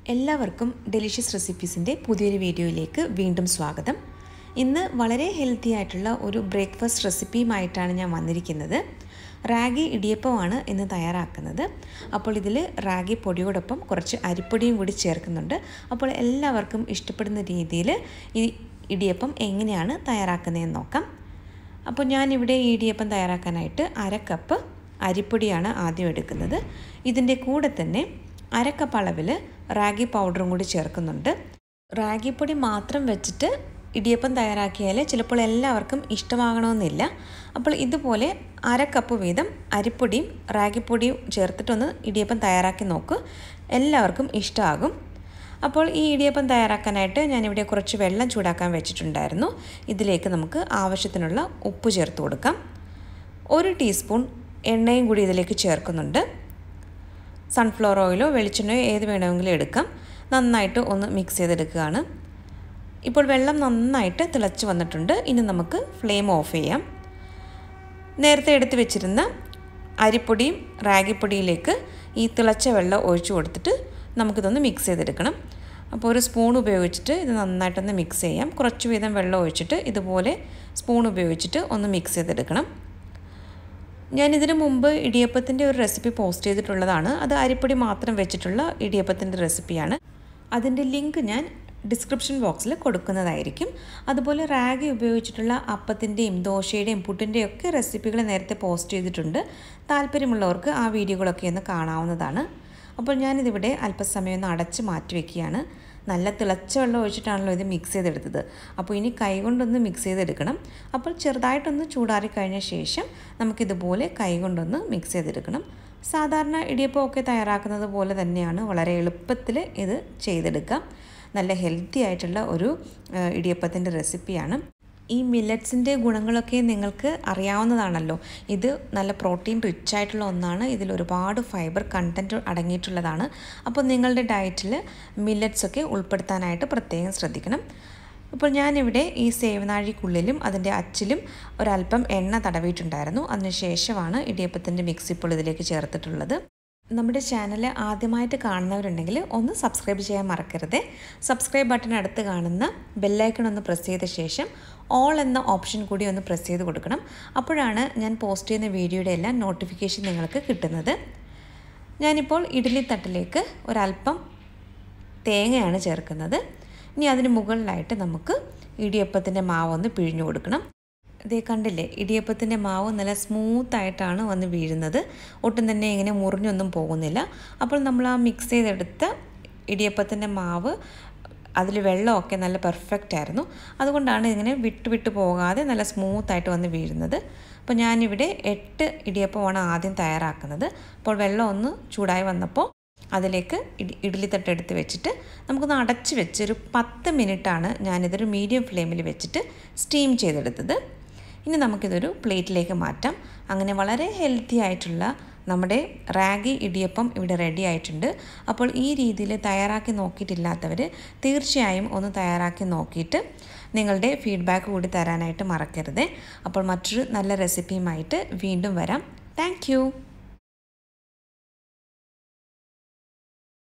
എല്ലാവർക്കും ഡെലിഷ്യസ് റെസിപ്പീസിൻ്റെ പുതിയൊരു വീഡിയോയിലേക്ക് വീണ്ടും സ്വാഗതം ഇന്ന് വളരെ ഹെൽത്തി ആയിട്ടുള്ള ഒരു ബ്രേക്ക്ഫാസ്റ്റ് റെസിപ്പിയുമായിട്ടാണ് ഞാൻ വന്നിരിക്കുന്നത് റാഗി ഇടിയപ്പമാണ് ഇന്ന് തയ്യാറാക്കുന്നത് അപ്പോൾ ഇതിൽ റാഗി പൊടിയോടൊപ്പം കുറച്ച് അരിപ്പൊടിയും കൂടി ചേർക്കുന്നുണ്ട് അപ്പോൾ എല്ലാവർക്കും ഇഷ്ടപ്പെടുന്ന രീതിയിൽ ഈ ഇടിയപ്പം എങ്ങനെയാണ് തയ്യാറാക്കുന്നതെന്ന് നോക്കാം അപ്പോൾ ഞാനിവിടെ ഈ ഇടിയപ്പം തയ്യാറാക്കാനായിട്ട് അര കപ്പ് അരിപ്പൊടിയാണ് ആദ്യം എടുക്കുന്നത് ഇതിൻ്റെ കൂടെ തന്നെ അര കപ്പ് അളവിൽ റാഗി പൗഡറും കൂടി ചേർക്കുന്നുണ്ട് റാഗി പൊടി മാത്രം വെച്ചിട്ട് ഇടിയപ്പം തയ്യാറാക്കിയാൽ ചിലപ്പോൾ എല്ലാവർക്കും ഇഷ്ടമാകണമെന്നില്ല അപ്പോൾ ഇതുപോലെ അര കപ്പ് വീതം അരിപ്പൊടിയും റാഗിപ്പൊടിയും ചേർത്തിട്ടൊന്ന് ഇടിയപ്പം തയ്യാറാക്കി നോക്ക് എല്ലാവർക്കും ഇഷ്ടമാകും അപ്പോൾ ഈ ഇടിയപ്പം തയ്യാറാക്കാനായിട്ട് ഞാനിവിടെ കുറച്ച് വെള്ളം ചൂടാക്കാൻ വെച്ചിട്ടുണ്ടായിരുന്നു ഇതിലേക്ക് നമുക്ക് ആവശ്യത്തിനുള്ള ഉപ്പ് ചേർത്ത് കൊടുക്കാം ഒരു ടീസ്പൂൺ എണ്ണയും കൂടി ഇതിലേക്ക് ചേർക്കുന്നുണ്ട് സൺഫ്ലവർ ഓയിലോ വെളിച്ചെണ്ണയോ ഏത് വേണമെങ്കിലും എടുക്കാം നന്നായിട്ട് ഒന്ന് മിക്സ് ചെയ്തെടുക്കുകയാണ് ഇപ്പോൾ വെള്ളം നന്നായിട്ട് തിളച്ച് വന്നിട്ടുണ്ട് ഇനി നമുക്ക് ഫ്ലെയിം ഓഫ് ചെയ്യാം നേരത്തെ എടുത്ത് വെച്ചിരുന്ന അരിപ്പൊടിയും റാഗിപ്പൊടിയിലേക്ക് ഈ തിളച്ച വെള്ളം ഒഴിച്ചു കൊടുത്തിട്ട് നമുക്കിതൊന്ന് മിക്സ് ചെയ്തെടുക്കണം അപ്പോൾ ഒരു സ്പൂൺ ഉപയോഗിച്ചിട്ട് ഇത് നന്നായിട്ടൊന്ന് മിക്സ് ചെയ്യാം കുറച്ച് വീതം വെള്ളം ഒഴിച്ചിട്ട് ഇതുപോലെ സ്പൂൺ ഉപയോഗിച്ചിട്ട് ഒന്ന് മിക്സ് ചെയ്തെടുക്കണം ഞാൻ ഇതിനു മുമ്പ് ഇടിയപ്പത്തിൻ്റെ ഒരു റെസിപ്പി പോസ്റ്റ് ചെയ്തിട്ടുള്ളതാണ് അത് അരിപ്പൊടി മാത്രം വെച്ചിട്ടുള്ള ഇടിയപ്പത്തിൻ്റെ റെസിപ്പിയാണ് അതിൻ്റെ ലിങ്ക് ഞാൻ ഡിസ്ക്രിപ്ഷൻ ബോക്സിൽ കൊടുക്കുന്നതായിരിക്കും അതുപോലെ റാഗി ഉപയോഗിച്ചിട്ടുള്ള അപ്പത്തിൻ്റെയും ദോശയുടെയും പുട്ടിൻ്റെയും ഒക്കെ റെസിപ്പികൾ നേരത്തെ പോസ്റ്റ് ചെയ്തിട്ടുണ്ട് താല്പര്യമുള്ളവർക്ക് ആ വീഡിയോകളൊക്കെ ഒന്ന് കാണാവുന്നതാണ് അപ്പോൾ ഞാനിതിവിടെ അല്പസമയം ഒന്ന് അടച്ച് മാറ്റി വയ്ക്കുകയാണ് നല്ല തിളച്ച വെള്ളം ഒഴിച്ചിട്ടാണല്ലോ ഇത് മിക്സ് ചെയ്തെടുത്തത് അപ്പോൾ ഇനി കൈകൊണ്ടൊന്ന് മിക്സ് ചെയ്തെടുക്കണം അപ്പോൾ ചെറുതായിട്ടൊന്ന് ചൂടാറി കഴിഞ്ഞ ശേഷം നമുക്കിതുപോലെ കൈകൊണ്ടൊന്ന് മിക്സ് ചെയ്തെടുക്കണം സാധാരണ ഇടിയപ്പമൊക്കെ തയ്യാറാക്കുന്നത് പോലെ തന്നെയാണ് വളരെ എളുപ്പത്തിൽ ഇത് ചെയ്തെടുക്കാം നല്ല ഹെൽത്തി ആയിട്ടുള്ള ഒരു ഇടിയപ്പത്തിൻ്റെ റെസിപ്പിയാണ് ഈ മില്ലറ്റ്സിൻ്റെ ഗുണങ്ങളൊക്കെ നിങ്ങൾക്ക് അറിയാവുന്നതാണല്ലോ ഇത് നല്ല പ്രോട്ടീൻ റിച്ച് ആയിട്ടുള്ള ഒന്നാണ് ഇതിൽ ഒരുപാട് ഫൈബർ കണ്ടൻറ്റ് അടങ്ങിയിട്ടുള്ളതാണ് അപ്പോൾ നിങ്ങളുടെ ഡയറ്റിൽ മില്ലറ്റ്സ് ഒക്കെ ഉൾപ്പെടുത്താനായിട്ട് പ്രത്യേകം ശ്രദ്ധിക്കണം ഇപ്പോൾ ഞാനിവിടെ ഈ സേവനാഴിക്കുള്ളിലും അതിൻ്റെ അച്ചിലും ഒരല്പം എണ്ണ തടവിയിട്ടുണ്ടായിരുന്നു അതിനുശേഷമാണ് ഇടിയപ്പത്തിൻ്റെ മിക്സ് ഇപ്പോൾ ഇതിലേക്ക് ചേർത്തിട്ടുള്ളത് നമ്മുടെ ചാനൽ ആദ്യമായിട്ട് കാണുന്നവരുണ്ടെങ്കിൽ ഒന്ന് സബ്സ്ക്രൈബ് ചെയ്യാൻ മറക്കരുത് സബ്സ്ക്രൈബ് ബട്ടൺ അടുത്ത് കാണുന്ന ബെല്ലൈക്കൺ ഒന്ന് പ്രസ് ചെയ്ത ശേഷം ഓൾ എന്ന ഓപ്ഷൻ കൂടി ഒന്ന് പ്രസ് ചെയ്ത് കൊടുക്കണം അപ്പോഴാണ് ഞാൻ പോസ്റ്റ് ചെയ്യുന്ന വീഡിയോയുടെ എല്ലാം നോട്ടിഫിക്കേഷൻ നിങ്ങൾക്ക് കിട്ടുന്നത് ഞാനിപ്പോൾ ഇഡ്ഡലി തട്ടിലേക്ക് ഒരല്പം തേങ്ങയാണ് ചേർക്കുന്നത് ഇനി അതിന് മുകളിലായിട്ട് നമുക്ക് ഇടിയപ്പത്തിൻ്റെ മാവ് ഒന്ന് പിഴിഞ്ഞു കൊടുക്കണം ഇതേ കണ്ടില്ലേ ഇടിയപ്പത്തിൻ്റെ മാവ് നല്ല സ്മൂത്തായിട്ടാണ് വന്ന് വീഴുന്നത് ഒട്ടും തന്നെ ഇങ്ങനെ മുറിഞ്ഞൊന്നും പോകുന്നില്ല അപ്പോൾ നമ്മൾ ആ മിക്സ് ചെയ്തെടുത്ത ഇടിയപ്പത്തിൻ്റെ മാവ് അതിൽ വെള്ളമൊക്കെ നല്ല പെർഫെക്റ്റ് ആയിരുന്നു അതുകൊണ്ടാണ് ഇങ്ങനെ വിട്ട് വിട്ട് പോകാതെ നല്ല സ്മൂത്തായിട്ട് വന്ന് വീഴുന്നത് അപ്പോൾ ഞാനിവിടെ എട്ട് ഇടിയപ്പമാണ് ആദ്യം തയ്യാറാക്കുന്നത് അപ്പോൾ വെള്ളം ഒന്ന് ചൂടായി വന്നപ്പോൾ അതിലേക്ക് ഇഡി ഇഡ്ഡലി തട്ടെടുത്ത് വെച്ചിട്ട് നമുക്കൊന്ന് അടച്ച് വെച്ച് ഒരു പത്ത് മിനിറ്റാണ് ഞാനിതൊരു മീഡിയം ഫ്ലെയിമിൽ വെച്ചിട്ട് സ്റ്റീം ചെയ്തെടുത്തത് ഇനി നമുക്കിതൊരു പ്ലേറ്റിലേക്ക് മാറ്റാം അങ്ങനെ വളരെ ഹെൽത്തി ആയിട്ടുള്ള നമ്മുടെ റാഗി ഇടിയപ്പം ഇവിടെ റെഡി ആയിട്ടുണ്ട് അപ്പോൾ ഈ രീതിയിൽ തയ്യാറാക്കി നോക്കിയിട്ടില്ലാത്തവർ തീർച്ചയായും ഒന്ന് തയ്യാറാക്കി നോക്കിയിട്ട് നിങ്ങളുടെ ഫീഡ്ബാക്ക് കൂടി തരാനായിട്ട് മറക്കരുത് അപ്പോൾ മറ്റൊരു നല്ല റെസിപ്പിയുമായിട്ട് വീണ്ടും വരാം താങ്ക്